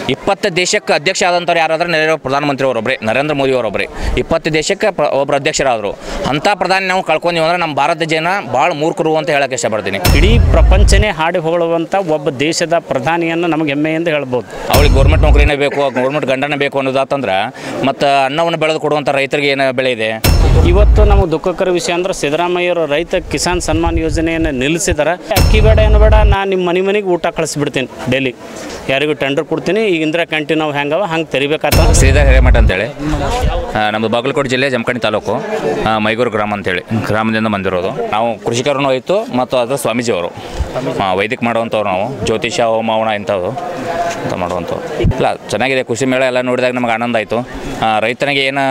ಇಪ್ಪತ್ತು ದೇಶಕ್ಕೆ ಅಧ್ಯಕ್ಷ ಆದಂಥವ್ರು ಯಾರಾದ್ರೆ ನೆರೆ ಪ್ರಧಾನಮಂತ್ರಿ ಅವರೊಬ್ಬರೇ ನರೇಂದ್ರ ಮೋದಿ ಅವರೊಬ್ಬರೇ ಇಪ್ಪತ್ತು ದೇಶಕ್ಕೆ ಪ್ರ- ಒಬ್ಬರು ಅಧ್ಯಕ್ಷರಾದರು ಅಂಥ ಪ್ರಧಾನಿ ನಾವು ಕಳ್ಕೊಂತೀವಿ ಅಂದ್ರೆ ನಮ್ಮ ಭಾರತ ಜನ ಭಾಳ ಮೂರ್ಖರು ಅಂತ ಹೇಳಕ್ಕೆ ಇಷ್ಟಪಡ್ತೀನಿ ಇಡೀ ಪ್ರಪಂಚನೇ ಹಾಡಿ ಹೊಗಳುವಂಥ ಒಬ್ಬ ದೇಶದ ಪ್ರಧಾನಿಯನ್ನು ನಮಗೆ ಹೆಮ್ಮೆಯಿಂದ ಹೇಳ್ಬೋದು ಅವಳಿಗೆ ಗೌರ್ಮೆಂಟ್ ನೌಕರಿನೇ ಬೇಕು ಗೌರ್ಮೆಂಟ್ ಗಂಡನೇ ಬೇಕು ಅನ್ನೋದಾತಂದ್ರೆ ಮತ್ತು ಅನ್ನವನ್ನು ಬೆಳೆದು ಕೊಡುವಂಥ ರೈತರಿಗೆ ಏನು ಬೆಲೆ ಇದೆ ಇವತ್ತು ನಮಗೆ ದುಃಖಕರ ವಿಷಯ ಅಂದ್ರೆ ಸಿದ್ದರಾಮಯ್ಯವರು ರೈತ ಕಿಸಾನ್ ಸನ್ಮಾನ್ ಯೋಜನೆಯನ್ನು ನಿಲ್ಲಿಸಿದಾರೆ ಅಕ್ಕಿ ಬೇಡ ಏನು ಬೇಡ ನಾನು ನಿಮ್ಮ ಮನೆ ಮನೆಗೆ ಊಟ ಕಳಿಸ್ಬಿಡ್ತೀನಿ ಡೈಲಿ ಯಾರಿಗೂ ಟೆಂಡರ್ ಕೊಡ್ತೀನಿ ಈಗ ಇಂದಿರಾ ಕ್ಯಾಂಟೀನ್ ಅವು ಹೆಂಗವ ಹಂಗೆ ತೆರಿಬೇಕಾತ ಶ್ರೀಧರ್ ಹಿರೇಮಠ ಅಂತೇಳಿ ಆ, ನಮ್ಮದು ಬಾಗಲಕೋಟೆ ಜಿಲ್ಲೆ ಜಮಖಂಡಿ ತಾಲೂಕು ಆ, ಮೈಗೂರು ಗ್ರಾಮ ಅಂತೇಳಿ ಗ್ರಾಮದಿಂದ ಬಂದಿರೋದು ನಾವು ಕೃಷಿಕರನ್ನು ಆಯಿತು ಮತ್ತು ಅದರ ಸ್ವಾಮೀಜಿಯವರು ಆ, ವೈದಿಕ ಮಾಡುವಂಥವ್ರು ನಾವು ಜ್ಯೋತಿಷ ಹೋಮವನ ಇಂಥವು ಅಂತ ಮಾಡುವಂಥವ್ರು ಇಲ್ಲ ಚೆನ್ನಾಗಿದೆ ಕೃಷಿ ಮೇಳ ಎಲ್ಲ ನೋಡಿದಾಗ ನಮಗೆ ಆನಂದ ಆಯಿತು ರೈತನಿಗೆ ಏನು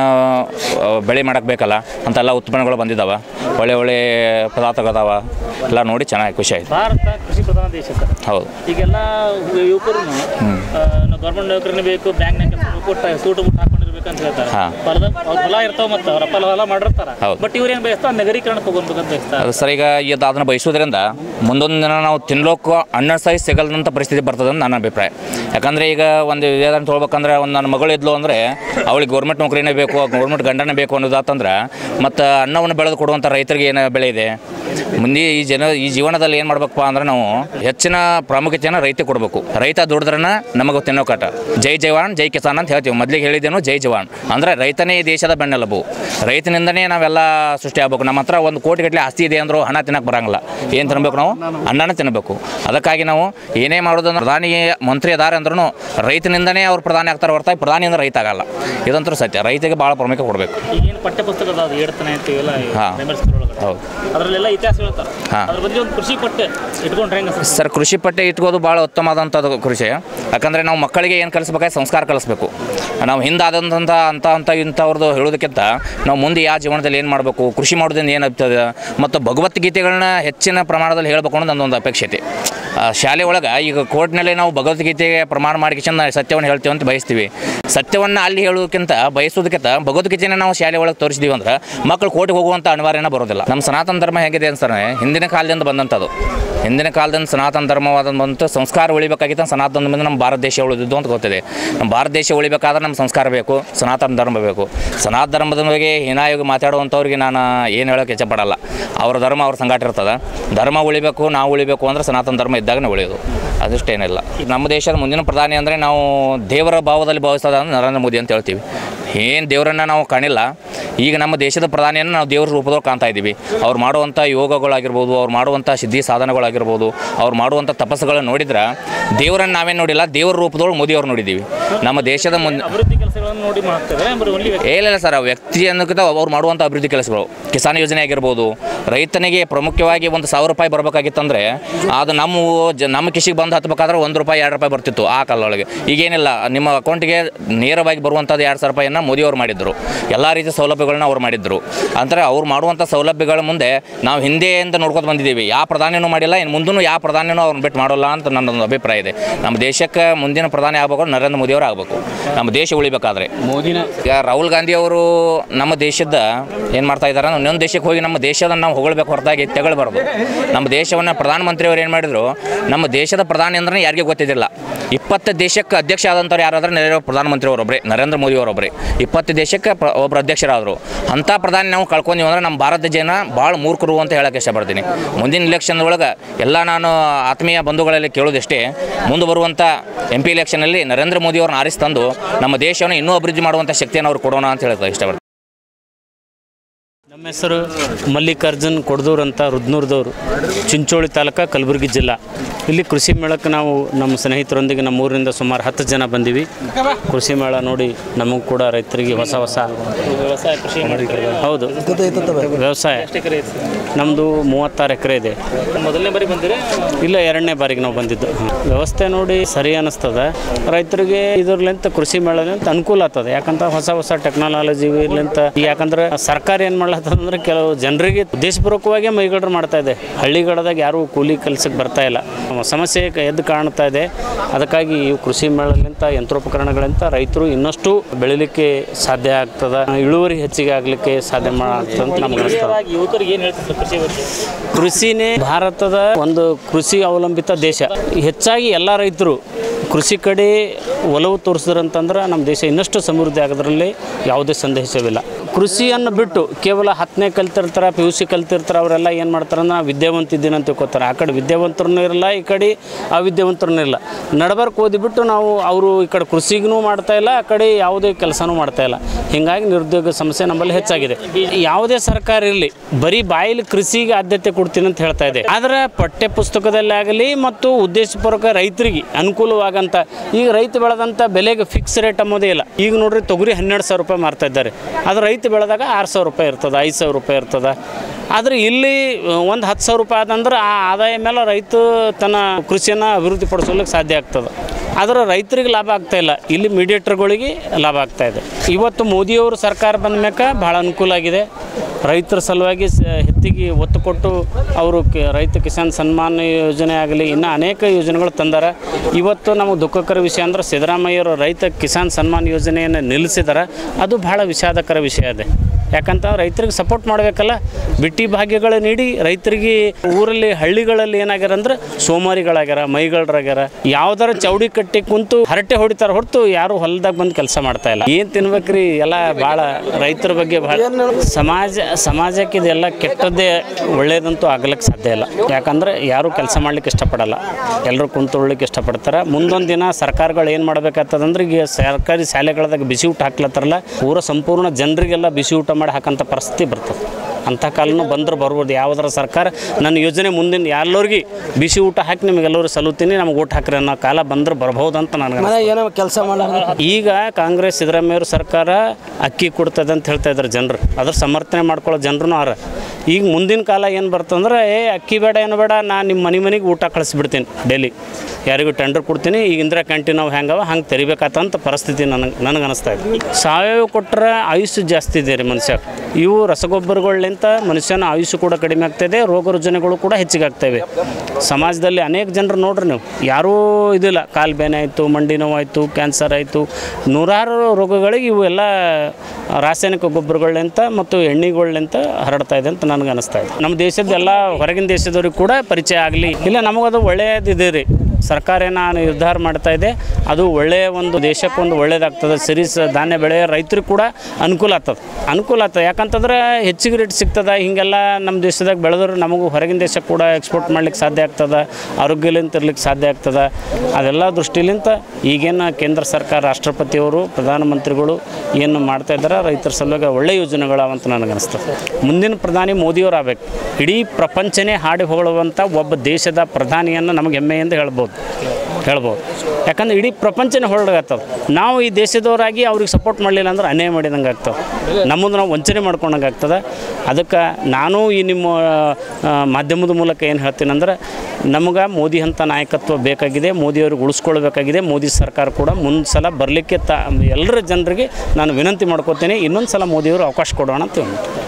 ಆ, ಬೆಳೆ ಮಾಡಕ್ಕೆ ಬೇಕಲ್ಲ ಅಂತೆಲ್ಲ ಉತ್ಪನ್ನಗಳು ಬಂದಿದ್ದಾವೆ ಒಳ್ಳೆ ಒಳ್ಳೆ ಪದಾರ್ಥಗಳದಾವ ಎಲ್ಲ ನೋಡಿ ಚೆನ್ನಾಗಿ ಖುಷಿ ಆಯಿತು ಭಾರತ ಕೃಷಿ ಪ್ರಧಾನ ದೇಶ ಸರ್ ಹೌದು ಈಗೆಲ್ಲ ಯುವಕರು ಗೌರ್ಮೆಂಟ್ ನೌಕರಿನೇ ಬೇಕು ಬ್ಯಾಂಕ್ನಾಗ ಕೆಲಸ ಬೇಕು ಸೂಟು ಬುಟ್ಟು ಹಾಕೊಂಡಿರ್ಬೇಕು ಅಂತ ಹೇಳ್ತಾರೆ ಹಾ. ಹೊಲದ ಅವ್ರ ಹೊಲ ಇರ್ತಾವ ಮತ್ತು ಅವ್ರ ಅಪ್ಪ ಹೊಲ ಮಾಡಿರ್ತಾರ ಹೌದು. ಬಟ್ ಇವ್ರು ಏನು ಬಯಸ್ತಾರ ನಗರೀಕರಣ ತಗೊಂಡ್ಬೇಕಂತ ಬಯಸ್ತಾರೆ ಅದು ಸರ್ ಈಗ ಇದು ಅದನ್ನು ಬಯಸೋದ್ರಿಂದ ಮುಂದೊಂದು ದಿನ ನಾವು ತಿನ್ಲೋಕ್ಕೂ ಅನ್ನ ಸಹಿತ ಸಿಗಲ್ಲದಂಥ ಪರಿಸ್ಥಿತಿ ಬರ್ತದೆ ಅಂತ ನನ್ನ ಅಭಿಪ್ರಾಯ ಯಾಕಂದರೆ ಈಗ ಒಂದು ವಿಧಾನ ತೊಗೊಳ್ಬೇಕಂದ್ರೆ ಒಂದು ನನ್ನ ಮಗಳು ಇದ್ಲು ಅಂದರೆ ಅವಳಿಗೆ ಗೌರ್ಮೆಂಟ್ ನೌಕರಿನೇ ಬೇಕು ಗೌರ್ಮೆಂಟ್ ಗಂಡನೇ ಬೇಕು ಅನ್ನೋದಾತಂದ್ರೆ ಮತ್ತು ಅನ್ನವನ್ನು ಬೆಳೆದು ಕೊಡುವಂಥ ರೈತರಿಗೆ ಏನು ಬೆಲೆ ಇದೆ ಮುಂದೆ ಈ ಜನ ಈ ಜೀವನದಲ್ಲಿ ಏನು ಮಾಡ್ಬೇಕಪ್ಪ ಅಂದ್ರೆ ನಾವು ಹೆಚ್ಚಿನ ಪ್ರಾಮುಖ್ಯತೆಯನ್ನು ರೈತ ಕೊಡಬೇಕು ರೈತ ದುಡಿದ್ರನ ನಮಗೆ ತಿನ್ನೋಕಾಟ ಜೈ ಜವಾನ್ ಜೈ ಕಿಸಾನ್ ಅಂತ ಹೇಳ್ತೀವಿ ಮೊದಲಿಗೆ ಹೇಳಿದ್ದೇನು ಜೈ ಜವಾನ್ ಅಂದರೆ ರೈತನೇ ಈ ದೇಶದ ಬೆನ್ನೆಲುಬು ರೈತನಿಂದನೇ ನಾವೆಲ್ಲ ಸೃಷ್ಟಿ ಆಗ್ಬೇಕು ನಮ್ಮ ಹತ್ರ ಒಂದು ಕೋಟಿ ಗಟ್ಟಲೆ ಆಸ್ತಿ ಇದೆ ಅಂದರೂ ಹಣ ತಿನ್ನಕ್ಕೆ ಬರಂಗಿಲ್ಲ ಏನು ತಿನ್ನಬೇಕು ನಾವು ಅನ್ನನ ತಿನ್ನಬೇಕು ಅದಕ್ಕಾಗಿ ನಾವು ಏನೇ ಮಾಡೋದು ಅಂದ್ರೆ ಪ್ರಧಾನಿ ಮಂತ್ರಿ ಅದಾರೆ ಅಂದ್ರೂ ರೈತನಿಂದನೇ ಅವ್ರು ಪ್ರಧಾನಿ ಆಗ್ತಾರೆ ಹೊರತಾಗಿ ಪ್ರಧಾನಿಯಿಂದ ರೈತ ಆಗಲ್ಲ ಇದಂತೂ ಸತ್ಯ ರೈತಗೆ ಭಾಳ ಪ್ರಾಮುಖ್ಯ ಕೊಡಬೇಕು ಈಗೇನು ಪಠ್ಯ ಪುಸ್ತಕ ಅದಾವ ಏಡ್ತಾನೆ ಅಂತೀವಲ್ಲ ಹಾ. ಪ್ರೈಮರಿ ಸ್ಕೂಲ್ ಒಳಗಡೆ ಹೌದು ಅದರಲ್ಲೆಲ್ಲ ಇತಿಹಾಸ ಹೇಳ್ತಾರೆ ಹಾ. ಅದ್ರ ಬಗ್ಗೆ ಒಂದು ಕೃಷಿ ಪಠ್ಯ ಇಟ್ಕೊಂಡ್ರೆ ಹೆಂಗೆ ಸರ್ ಸರ್ ಕೃಷಿ ಪಠ್ಯ ಇಟ್ಕೋದು ಭಾಳ ಉತ್ತಮವಾದಂಥದ್ದು ಕೃಷಿ ಯಾಕಂದರೆ ನಾವು ಮಕ್ಕಳಿಗೆ ಏನು ಕಲಿಸ್ಬೇಕಾದ್ರೆ ಸಂಸ್ಕಾರ ಕಲಿಸ್ಬೇಕು ನಾವು ಹಿಂದಾದಂಥ ಅಂತ ಅಂತ ಇಂಥವ್ರದ್ದು ಹೇಳೋದಕ್ಕಿಂತ ನಾವು ಮುಂದೆ ಯಾವ ಜೀವನದಲ್ಲಿ ಏನು ಮಾಡಬೇಕು ಕೃಷಿ ಮಾಡೋದ್ರಿಂದ ಏನಾಗ್ತದೆ ಮತ್ತು ಭಗವದ್ಗೀತೆಗಳನ್ನ ಹೆಚ್ಚಿನ ಪ್ರಮಾಣದಲ್ಲಿ ಹೇಳಬೇಕು ಅನ್ನೋದು ನನ್ನೊಂದು ಅಪೇಕ್ಷತೆ ಆ, ಶಾಲೆ ಒಳಗೆ ಈಗ ಕೋರ್ಟ್ನಲ್ಲಿ ನಾವು ಭಗವದ್ಗೀತೆಗೆ ಪ್ರಮಾಣ ಮಾಡಿಕೊಂಡು ಸತ್ಯವನ್ನು ಹೇಳ್ತೀವಿ ಅಂತ ಬಯಸ್ತೀವಿ ಸತ್ಯವನ್ನು ಅಲ್ಲಿ ಹೇಳೋದಕ್ಕಿಂತ ಬಯಸೋದಕ್ಕಿಂತ ಭಗವದ್ಗೀತೆನ ನಾವು ಶಾಲೆ ಒಳಗೆ ತೋರಿಸಿದೀವಿ ಅಂದ್ರೆ ಮಕ್ಕಳು ಕೋರ್ಟಿಗೆ ಹೋಗುವಂಥ ಅನಿವಾರ್ಯನ ಬರೋದಿಲ್ಲ ನಮ್ಮ ಸನಾತನ ಧರ್ಮ ಹೇಗಿದೆ ಅನ್ಸರೆ ಹಿಂದಿನ ಕಾಲದಿಂದ ಬಂದಂಥದ್ದು ಹಿಂದಿನ ಕಾಲದಿಂದ ಸನಾತನ ಧರ್ಮವಾದ ಬಂತು ಸಂಸ್ಕಾರ ಉಳಿಬೇಕಾಗಿತ್ತು ಸನಾತನ ಧರ್ಮದಿಂದ ನಮ್ಮ ಭಾರತ ದೇಶ ಉಳಿದಿದ್ದು ಅಂತ ಗೊತ್ತಿದೆ ನಮ್ಮ ಭಾರತ ದೇಶ ಉಳಿಬೇಕಾದ್ರೆ ನಮ್ಮ ಸಂಸ್ಕಾರ ಬೇಕು ಸನಾತನ ಧರ್ಮ ಬೇಕು ಸನಾತನ ಧರ್ಮದ ಬಗ್ಗೆ ಹೀನಾಯೋಗಿ ಮಾತಾಡುವಂಥವ್ರಿಗೆ ನಾನು ಏನು ಹೇಳೋಕೆ ಇಷ್ಟಪಡಲ್ಲ ಅವ್ರ ಧರ್ಮ ಅವ್ರ ಸಂಗಾಟ ಇರ್ತದೆ ಧರ್ಮ ಉಳಿಬೇಕು ನಾವು ಉಳಿಬೇಕು ಅಂದ್ರೆ ಸನಾತನ ಧರ್ಮ ಇದ್ದಾಗನೇ ಉಳಿಯೋದು ಅದಷ್ಟೇನಿಲ್ಲ ನಮ್ಮ ದೇಶದ ಮುಂದಿನ ಪ್ರಧಾನಿ ಅಂದರೆ ನಾವು ದೇವರ ಭಾವದಲ್ಲಿ ಭಾವಿಸೋದ ಅಂದ್ರೆ ನರೇಂದ್ರ ಮೋದಿ ಅಂತ ಹೇಳ್ತೀವಿ ಏನು ದೇವರನ್ನು ನಾವು ಕಾಣಿಲ್ಲ ಈಗ ನಮ್ಮ ದೇಶದ ಪ್ರಧಾನಿಯನ್ನು ನಾವು ದೇವರ ರೂಪದೊಳಗೆ ಕಾಣ್ತಾ ಇದ್ದೀವಿ ಅವ್ರು ಮಾಡುವಂಥ ಯೋಗಗಳಾಗಿರ್ಬೋದು ಅವ್ರು ಮಾಡುವಂಥ ಸಿದ್ಧಿ ಸಾಧನಗಳಾಗಿರ್ಬೋದು ಅವ್ರು ಮಾಡುವಂಥ ತಪಸ್ಸುಗಳನ್ನು ನೋಡಿದ್ರೆ ದೇವರನ್ನು ನಾವೇನು ನೋಡಿಲ್ಲ ದೇವರ ರೂಪದೊಳಗೆ ಮೋದಿ ಅವ್ರು ನೋಡಿದ್ದೀವಿ ನಮ್ಮ ದೇಶದ ಮುಂದೆ ಅಭಿವೃದ್ಧಿ ಕೆಲಸಗಳನ್ನು ನೋಡಿ ಮಾಡ್ತಾರೆ ಬರೀ ಓನ್ಲಿ ಇಲ್ಲ ಸರ್ ಆ ವ್ಯಕ್ತಿ ಅನ್ನೋಕ್ಕಿಂತ ಅವ್ರು ಮಾಡುವಂಥ ಅಭಿವೃದ್ಧಿ ಕೆಲಸಗಳು ಕಿಸಾನ್ ಯೋಜನೆ ಆಗಿರ್ಬೋದು ರೈತನಿಗೆ ಪ್ರಮುಖವಾಗಿ ಒಂದು ಸಾವಿರ ರೂಪಾಯಿ ಬರಬೇಕಾಗಿತ್ತಂದ್ರೆ ಅದು ನಮ್ಮ ಜ ನಮ್ಮ ಕಿಶಿಗೆ ಬಂದು ಹತ್ಬೇಕಾದ್ರೆ ಒಂದು ರೂಪಾಯಿ ಎರಡು ರೂಪಾಯಿ ಬರ್ತಿತ್ತು ಆ ಕಾಲದೊಳಗೆ ಈಗೇನಿಲ್ಲ ನಿಮ್ಮ ಅಕೌಂಟಿಗೆ ನೇರವಾಗಿ ಬರುವಂಥದ್ದು ಎರಡು ಸಾವಿರ ರೂಪಾಯಿಯನ್ನು ಮೋದಿ ಅವರು ಮಾಡಿದ್ರು ಎಲ್ಲ ರೀತಿಯ ಸೌಲಭ್ಯಗಳನ್ನ ಅವ್ರು ಮಾಡಿದ್ರು ಅಂದರೆ ಅವ್ರು ಮಾಡುವಂಥ ಸೌಲಭ್ಯಗಳ ಮುಂದೆ ನಾವು ಹಿಂದೆಯಿಂದ ನೋಡ್ಕೊತ ಬಂದಿದ್ದೀವಿ ಯಾವ ಪ್ರಧಾನಿನೂ ಮಾಡಿಲ್ಲ ಇನ್ನು ಮುಂದೂ ಯಾವ ಪ್ರಧಾನಿನೂ ಅವ್ರನ್ನ ಬಿಟ್ಟು ಮಾಡೋಲ್ಲ ಅಂತ ನನ್ನೊಂದು ಅಭಿಪ್ರಾಯ ಇದೆ ನಮ್ಮ ದೇಶಕ್ಕೆ ಮುಂದಿನ ಪ್ರಧಾನಿ ಆಗಬೇಕು ನರೇಂದ್ರ ಮೋದಿ ಅವರು ಆಗಬೇಕು ನಮ್ಮ ದೇಶ ಉಳಿಬೇಕಾದ್ರೆ ಮೋದಿನ ಈಗ ರಾಹುಲ್ ಗಾಂಧಿ ಅವರು ನಮ್ಮ ದೇಶದ ಏನು ಮಾಡ್ತಾ ಇದ್ದಾರೆ ಇನ್ನೊಂದು ದೇಶಕ್ಕೆ ಹೋಗಿ ನಮ್ಮ ದೇಶದ ನಾವು ಹೊಗಳ್ಬೇಕು ಹೊರತಾಗಿ ತೆಗಳ್ಬಾರ್ದು ನಮ್ಮ ದೇಶವನ್ನು ಪ್ರಧಾನಮಂತ್ರಿಯವರು ಏನು ಮಾಡಿದ್ರು ನಮ್ಮ ದೇಶದ ಪ್ರಧಾನಿ ಅಂದ್ರೆ ಯಾರಿಗೆ ಗೊತ್ತಿದ್ದಿಲ್ಲ ಇಪ್ಪತ್ತು ದೇಶಕ್ಕೆ ಅಧ್ಯಕ್ಷ ಆದಂಥವ್ರು ಯಾರಾದ್ರೆ ನೆರೆ ಪ್ರಧಾನಮಂತ್ರಿ ಅವರೊಬ್ಬರೇ ನರೇಂದ್ರ ಮೋದಿ ಅವರೊಬ್ಬರೇ ಇಪ್ಪತ್ತು ದೇಶಕ್ಕೆ ಪ್ರ ಒಬ್ಬರು ಅಧ್ಯಕ್ಷರಾದರು ಅಂಥ ಪ್ರಧಾನಿ ನಾವು ಕಳ್ಕೊಂತೀವಿ ಅಂದ್ರೆ ನಮ್ಮ ಭಾರತ ಜನ ಭಾಳ ಮೂರ್ಖರು ಅಂತ ಹೇಳಕ್ಕೆ ಇಷ್ಟಪಡ್ತೀನಿ ಮುಂದಿನ ಇಲೆಕ್ಷನ್ ಒಳಗೆ ಎಲ್ಲ ನಾನು ಆತ್ಮೀಯ ಬಂಧುಗಳಲ್ಲಿ ಕೇಳೋದಿಷ್ಟೇ ಮುಂದೆ ಬರುವಂಥ ಎಂ ಪಿ ಇಲೆಕ್ಷನಲ್ಲಿ ನರೇಂದ್ರ ಮೋದಿ ಅವ್ರನ್ನ ಆರಿಸಿ ತಂದು ನಮ್ಮ ದೇಶವನ್ನು ಇನ್ನೂ ಅಭಿವೃದ್ಧಿ ಮಾಡುವಂಥ ಶಕ್ತಿಯನ್ನು ಅವ್ರು ಕೊಡೋಣ ಅಂತ ಹೇಳ್ತಾ ಇಷ್ಟಪಡ್ತೀನಿ ನಮ್ಮ ಹೆಸರು ಮಲ್ಲಿಕಾರ್ಜುನ್ ಕೊಡದೂರು ಅಂತ ರುದ್ನೂರ್ದವರು ಚಿಂಚೋಳಿ ತಾಲೂಕು ಕಲಬುರಗಿ ಜಿಲ್ಲಾ ಇಲ್ಲಿ ಕೃಷಿ ಮೇಳಕ್ಕೆ ನಾವು ನಮ್ಮ ಸ್ನೇಹಿತರೊಂದಿಗೆ ನಮ್ಮ ಊರಿನಿಂದ ಸುಮಾರು ಹತ್ತು ಜನ ಬಂದೀವಿ ಕೃಷಿ ಮೇಳ ನೋಡಿ ನಮಗೂ ಕೂಡ ರೈತರಿಗೆ ಹೊಸ ಹೊಸ ವ್ಯವಸಾಯ ಕೃಷಿ ಹೌದು ವ್ಯವಸಾಯ ನಮ್ಮದು ಮೂವತ್ತಾರು ಎಕರೆ ಇದೆ ಮೊದಲನೇ ಬಾರಿ ಬಂದಿರಿ ಇಲ್ಲ ಎರಡನೇ ಬಾರಿಗೆ ನಾವು ಬಂದಿದ್ದು ವ್ಯವಸ್ಥೆ ನೋಡಿ ಸರಿ ಅನ್ನಿಸ್ತದೆ ರೈತರಿಗೆ ಇದರ್ಲಿಂತ ಕೃಷಿ ಮೇಳಲಿಂತ ಅನುಕೂಲ ಆಗ್ತದೆ ಯಾಕಂತ ಹೊಸ ಹೊಸ ಟೆಕ್ನಾಲಜಿ ಇರ್ಲಿಂತ ಯಾಕಂದ್ರೆ ಸರ್ಕಾರ ಏನು ಮಾಡ್ಲತ್ತಂದ್ರೆ ಕೆಲವು ಜನರಿಗೆ ಉದ್ದೇಶಪೂರ್ವಕವಾಗಿ ಮೈಗಡ್ರು ಮಾಡ್ತಾ ಇದೆ ಹಳ್ಳಿಗಡದಾಗ ಯಾರು ಕೂಲಿ ಕೆಲಸಕ್ಕೆ ಬರ್ತಾ ಇಲ್ಲ ಸಮಸ್ಯೆ ಕ- ಎದ್ದು ಕಾಣ್ತಾ ಇದೆ ಅದಕ್ಕಾಗಿ ಈ ಕೃಷಿ ಮೇಳಲಿಂತ ಯಂತ್ರೋಪಕರಣಗಳಿಂದ ರೈತರು ಇನ್ನಷ್ಟು ಬೆಳಿಲಿಕ್ಕೆ ಸಾಧ್ಯ ಆಗ್ತದ ಇಳುವರಿ ಹೆಚ್ಚಿಗೆ ಆಗಲಿಕ್ಕೆ ಸಾಧ್ಯ ಮಾಡ್ತದೆ ಅಂತ ನಮ್ಗೆ ಅನಿಸ್ತದೆ ಯುವಕರಿಗೆ ಏನು ಹೇಳ್ತಾರೆ ಕೃಷಿ ಬಗ್ಗೆ ಕೃಷಿನೇ ಭಾರತದ ಒಂದು ಕೃಷಿ ಅವಲಂಬಿತ ದೇಶ ಹೆಚ್ಚಾಗಿ ಎಲ್ಲ ರೈತರು ಕೃಷಿ ಕಡೆ ಒಲವು ತೋರಿಸಿದ್ರಂತಂದ್ರೆ ನಮ್ಮ ದೇಶ ಇನ್ನಷ್ಟು ಸಮೃದ್ಧಿ ಆಗೋದ್ರಲ್ಲಿ ಯಾವುದೇ ಸಂದೇಶವಿಲ್ಲ ಕೃಷಿಯನ್ನು ಬಿಟ್ಟು ಕೇವಲ ಹತ್ತನೇ ಕಲ್ತಿರ್ತಾರೆ ಪಿ ಯು ಸಿ ಕಲ್ತಿರ್ತಾರೆ ಅವರೆಲ್ಲ ಏನು ಮಾಡ್ತಾರೆ ಅಂದ್ರೆ ನಾವು ವಿದ್ಯಾವಂತ ಇದ್ದೀನಿ ಅಂತ ತಿಳ್ಕೊತಾರೆ ಆ ಕಡೆ ವಿದ್ಯಾವಂತರೂ ಇರಲ್ಲ ಈ ಕಡೆ ಅವಿದ್ಯಾವಂತರೂ ಇರಲ್ಲ ನಡ್ಬರ್ಕ್ ಓದಿಬಿಟ್ಟು ನಾವು ಅವರು ಈ ಕಡೆ ಕೃಷಿಗೂ ಮಾಡ್ತಾ ಇಲ್ಲ ಆ ಕಡೆ ಯಾವುದೇ ಕೆಲಸನೂ ಮಾಡ್ತಾ ಇಲ್ಲ ಹೀಗಾಗಿ ನಿರುದ್ಯೋಗ ಸಮಸ್ಯೆ ನಮ್ಮಲ್ಲಿ ಹೆಚ್ಚಾಗಿದೆ ಯಾವುದೇ ಸರ್ಕಾರ ಇರಲಿ ಬರೀ ಬಾಯಲ್ಲಿ ಕೃಷಿಗೆ ಆದ್ಯತೆ ಕೊಡ್ತೀನಿ ಅಂತ ಹೇಳ್ತಾ ಇದೆ ಆದರೆ ಪಠ್ಯ ಪುಸ್ತಕದಲ್ಲಿ ಆಗಲಿ ಮತ್ತು ಉದ್ದೇಶಪೂರ್ವಕ ರೈತರಿಗೆ ಅನುಕೂಲವಾಗಂತ ಈಗ ರೈತ ಬೆಳೆದಂಥ ಬೆಲೆಗೆ ಫಿಕ್ಸ್ ರೇಟ್ ಅಂಬೋದೇ ಇಲ್ಲ ಈಗ ನೋಡ್ರಿ ತೊಗರಿ ಹನ್ನೆರಡು ಸಾವಿರ ರೂಪಾಯಿ ಮಾರ್ತಾ ಇದ್ದಾರೆ ಅದು ರೈತ ಬೆಳೆದಾಗ ಆರು ಸಾವಿರ ರೂಪಾಯಿ ಇರ್ತದೆ ಐದು ಸಾವಿರ ರೂಪಾಯಿ ಇರ್ತದೆ ಆದರೆ ಇಲ್ಲಿ ಒಂದು ಹತ್ತು ಸಾವಿರ ರೂಪಾಯಿ ಆದಂದ್ರೆ ಆ ಆದಾಯ ಮೇಲೆ ರೈತ ತನ್ನ ಕೃಷಿಯನ್ನು ಅಭಿವೃದ್ಧಿಪಡಿಸಲಿಕ್ಕೆ ಸಾಧ್ಯ ಆಗ್ತದೆ ಆದರೆ ರೈತರಿಗೆ ಲಾಭ ಆಗ್ತಾ ಇಲ್ಲ ಇಲ್ಲಿ ಮೀಡಿಯೇಟರ್ಗಳಿಗೆ ಲಾಭ ಆಗ್ತಾ ಇದೆ ಇವತ್ತು ಮೋದಿಯವರು ಸರ್ಕಾರ ಬಂದ ಮ್ಯಾಕ ಭಾಳ ಅನುಕೂಲ ಆಗಿದೆ ರೈತರ ಸಲುವಾಗಿ ಸ ಹೆಚ್ಚಿಗೆ ಒತ್ತು ಕೊಟ್ಟು ಅವರು ಕೆ ರೈತ ಕಿಸಾನ್ ಸನ್ಮಾನ ಯೋಜನೆ ಆಗಲಿ ಇನ್ನೂ ಅನೇಕ ಯೋಜನೆಗಳು ತಂದಾರ ಇವತ್ತು ನಮಗೆ ದುಃಖಕರ ವಿಷಯ ಅಂದ್ರೆ ಸಿದ್ದರಾಮಯ್ಯವರು ರೈತ ಕಿಸಾನ್ ಸನ್ಮಾನ್ ಯೋಜನೆಯನ್ನು ನಿಲ್ಲಿಸಿದಾರೆ ಅದು ಭಾಳ ವಿಷಾದಕರ ವಿಷಯ ಇದೆ ಯಾಕಂತ ರೈತರಿಗೆ ಸಪೋರ್ಟ್ ಮಾಡಬೇಕಲ್ಲ ಬಿಟ್ಟಿ ಭಾಗ್ಯಗಳು ನೀಡಿ ರೈತರಿಗೆ ಊರಲ್ಲಿ ಹಳ್ಳಿಗಳಲ್ಲಿ ಏನಾಗ್ಯಾರ ಅಂದ್ರೆ ಸೋಮಾರಿಗಳಾಗ್ಯಾರ ಮೈಗಳರಾಗ್ಯಾರ ಯಾವ್ದಾರ ಚೌಡಿ ಕಟ್ಟಿ ಕುಂತು ಹರಟೆ ಹೊಡಿತಾರ ಹೊರತು ಯಾರು ಹೊಲದಾಗ ಬಂದು ಕೆಲಸ ಮಾಡ್ತಾ ಇಲ್ಲ ಏನು ತಿನ್ಬೇಕ್ರಿ ಎಲ್ಲ ಭಾಳ ರೈತರ ಬಗ್ಗೆ ಭಾಳ ಸಮಾಜ ಸಮಾಜಕ್ಕೆ ಇದೆಲ್ಲ ಕೆಟ್ಟದ್ದೇ ಒಳ್ಳೇದಂತೂ ಆಗ್ಲಿಕ್ಕೆ ಸಾಧ್ಯ ಇಲ್ಲ ಯಾಕಂದ್ರೆ ಯಾರು ಕೆಲಸ ಮಾಡ್ಲಿಕ್ಕೆ ಇಷ್ಟಪಡಲ್ಲ ಎಲ್ಲರೂ ಕುಂತುಳ್ಲಿಕ್ಕೆ ಇಷ್ಟಪಡ್ತಾರೆ ಮುಂದೊಂದು ದಿನ ಸರ್ಕಾರಗಳು ಏನು ಮಾಡ್ಬೇಕಾಗ್ತದಂದ್ರೆ ಈಗ ಸರ್ಕಾರಿ ಶಾಲೆಗಳದಾಗ ಬಿಸಿ ಊಟ ಹಾಕ್ಲತ್ತಾರಲ್ಲ ಪೂರ ಸಂಪೂರ್ಣ ಜನರಿಗೆಲ್ಲ ಬಿಸಿ ಊಟ ಮಾಡಿ ಹಾಕೋಂಥ ಪರಿಸ್ಥಿತಿ ಬರ್ತದೆ ಅಂಥ ಕಾಲನೂ ಬಂದ್ರೆ ಬರ್ಬೋದು ಯಾವುದರ ಸರ್ಕಾರ ನನ್ನ ಯೋಜನೆ ಮುಂದಿನ ಎಲ್ಲರಿಗೆ ಬಿಸಿ ಊಟ ಹಾಕಿ ನಿಮಗೆಲ್ಲರೂ ಸಲ್ಲುತ್ತೀನಿ ನಮಗೆ ಊಟ ಹಾಕ್ರಿ ಅನ್ನೋ ಕಾಲ ಬಂದ್ರೆ ಬರ್ಬೋದು ಅಂತ ನನಗೆ ಮನೆ ಏನೋ ಕೆಲಸ ಮಾಡಲ್ಲ ಈಗ ಕಾಂಗ್ರೆಸ್ ಸಿದ್ದರಾಮಯ್ಯವ್ರ ಸರ್ಕಾರ ಅಕ್ಕಿ ಕೊಡ್ತದೆ ಅಂತ ಹೇಳ್ತಾ ಇದ್ದಾರೆ ಜನರು ಅದ್ರ ಸಮರ್ಥನೆ ಮಾಡ್ಕೊಳ್ಳೋ ಜನರು ಆರ ಈಗ ಮುಂದಿನ ಕಾಲ ಏನು ಬರ್ತಂದ್ರೆ ಏ ಅಕ್ಕಿ ಬೇಡ ಏನು ಬೇಡ ನಾನು ನಿಮ್ಮ ಮನೆ ಮನೆಗೆ ಊಟ ಕಳಿಸ್ಬಿಡ್ತೀನಿ ಡೈಲಿ ಯಾರಿಗೂ ಟೆಂಡರ್ ಕೊಡ್ತೀನಿ ಈಗ ಇಂದಿರಾ ಕ್ಯಾಂಟೀನ್ ನಾವು ಹೆಂಗವ ಹಂಗೆ ತೆರಿಬೇಕಾತಂತ ಪರಿಸ್ಥಿತಿ ನನಗೆ ನನಗೆ ಅನಿಸ್ತಾ ಇದೆ ಸಾವಯವ ಕೊಟ್ಟರೆ ಆಯುಷ್ ಜಾಸ್ತಿ ಇದೆ ರೀ ಮನುಷ್ಯ ಇವು ರಸಗೊಬ್ಬರಗಳಿಂದ ಮನುಷ್ಯನ ಆಯುಷ್ ಕೂಡ ಕಡಿಮೆ ಆಗ್ತಾಯಿದೆ ರೋಗ ರುಜಿನಗಳು ಕೂಡ ಹೆಚ್ಚಿಗೆ ಆಗ್ತಾಯಿವೆ ಸಮಾಜದಲ್ಲಿ ಅನೇಕ ಜನರು ನೋಡ್ರಿ ನೀವು ಯಾರೂ ಇದಿಲ್ಲ ಕಾಲು ಬೇನೆ ಆಯಿತು ಮಂಡಿ ನೋವಾಯಿತು ಕ್ಯಾನ್ಸರ್ ಆಯಿತು ನೂರಾರು ರೋಗಗಳಿಗೆ ಇವು ಎಲ್ಲ ರಾಸಾಯನಿಕ ಗೊಬ್ಬರಗಳಿಂದ ಮತ್ತು ಎಣ್ಣೆಗಳಿಂದ ಹರಡ್ತಾ ಇದೆ ಅಂತ ನನಗೆ ಅನಿಸ್ತಾ ಇದೆ ನಮ್ಮ ದೇಶದ ಎಲ್ಲ ಹೊರಗಿನ ದೇಶದವ್ರಿಗೆ ಕೂಡ ಪರಿಚಯ ಆಗಲಿ ಇಲ್ಲ ನಮಗದು ಒಳ್ಳೆಯದಿದೆ ರೀ ಸರ್ಕಾರ ಏನೋ ನಿರ್ಧಾರ ಮಾಡ್ತಾ ಇದೆ ಅದು ಒಳ್ಳೆಯ ಒಂದು ದೇಶಕ್ಕೊಂದು ಒಳ್ಳೇದಾಗ್ತದೆ ಸಿರಿಸ್ ಧಾನ್ಯ ಬೆಳೆ ರೈತರಿಗೆ ಕೂಡ ಅನುಕೂಲ ಆಗ್ತದೆ ಅನುಕೂಲ ಆಗ್ತದೆ ಯಾಕಂತಂದ್ರೆ ಹೆಚ್ಚಿಗೆ ರೇಟ್ ಸಿಗ್ತದೆ ಹಿಂಗೆಲ್ಲ ನಮ್ಮ ದೇಶದಾಗ ಬೆಳೆದ್ರೆ ನಮಗೂ ಹೊರಗಿನ ದೇಶಕ್ಕೆ ಕೂಡ ಎಕ್ಸ್ಪೋರ್ಟ್ ಮಾಡ್ಲಿಕ್ಕೆ ಸಾಧ್ಯ ಆಗ್ತದೆ ಆರೋಗ್ಯಲಿಂತ ಇರ್ಲಿಕ್ಕೆ ಸಾಧ್ಯ ಆಗ್ತದೆ ಅದೆಲ್ಲ ದೃಷ್ಟಿಲಿಂತ ಈಗೇನು ಕೇಂದ್ರ ಸರ್ಕಾರ ರಾಷ್ಟ್ರಪತಿಯವರು ಪ್ರಧಾನಮಂತ್ರಿಗಳು ಏನು ಮಾಡ್ತಾ ಇದ್ದಾರೆ ರೈತರ ಸಲುವಾಗಿ ಒಳ್ಳೆ ಯೋಜನೆಗಳವಂತ ನನಗೆ ಅನಿಸ್ತದೆ ಮುಂದಿನ ಪ್ರಧಾನಿ ಮೋದಿಯವರು ಆಗ್ಬೇಕು ಇಡೀ ಪ್ರಪಂಚನೇ ಹಾಡಿ ಹೊಗಳುವಂಥ ಒಬ್ಬ ದೇಶದ ಪ್ರಧಾನಿಯನ್ನು ನಮಗೆ ಹೆಮ್ಮೆಯಿಂದ ಹೇಳ್ಬೋದು ಹೇಳ್ಬೋದು ಯಾಕಂದ್ರೆ ಇಡೀ ಪ್ರಪಂಚನೇ ಹೊರಡಾಗತ್ತದ ನಾವು ಈ ದೇಶದವರಾಗಿ ಅವ್ರಿಗೆ ಸಪೋರ್ಟ್ ಮಾಡಲಿಲ್ಲ ಅಂದ್ರೆ ಅನ್ಯಾಯ ಮಾಡಿದಂಗೆ ಆಗ್ತದೆ ನಮ್ಮದು ನಾವು ವಂಚನೆ ಮಾಡ್ಕೊಂಡಂಗೆ ಆಗ್ತದೆ ಅದಕ್ಕೆ ನಾನು ಈ ನಿಮ್ಮ ಆ, ಮಾಧ್ಯಮದ ಮೂಲಕ ಏನು ಹೇಳ್ತೀನಿ ಅಂದ್ರೆ ನಮಗೆ ಮೋದಿ ಅಂತ ನಾಯಕತ್ವ ಬೇಕಾಗಿದೆ ಮೋದಿಯವ್ರಿಗೆ ಉಳಿಸ್ಕೊಳ್ಬೇಕಾಗಿದೆ ಮೋದಿ ಸರ್ಕಾರ ಕೂಡ ಮುಂದೆ ಸಲ ಬರಲಿಕ್ಕೆ ತ ಎಲ್ಲರ ಜನರಿಗೆ ನಾನು ವಿನಂತಿ ಮಾಡ್ಕೋತೀನಿ ಇನ್ನೊಂದು ಸಲ ಮೋದಿಯವರು ಅವಕಾಶ ಕೊಡೋಣ ಅಂತ ಹೇಳ್ತೀನಿ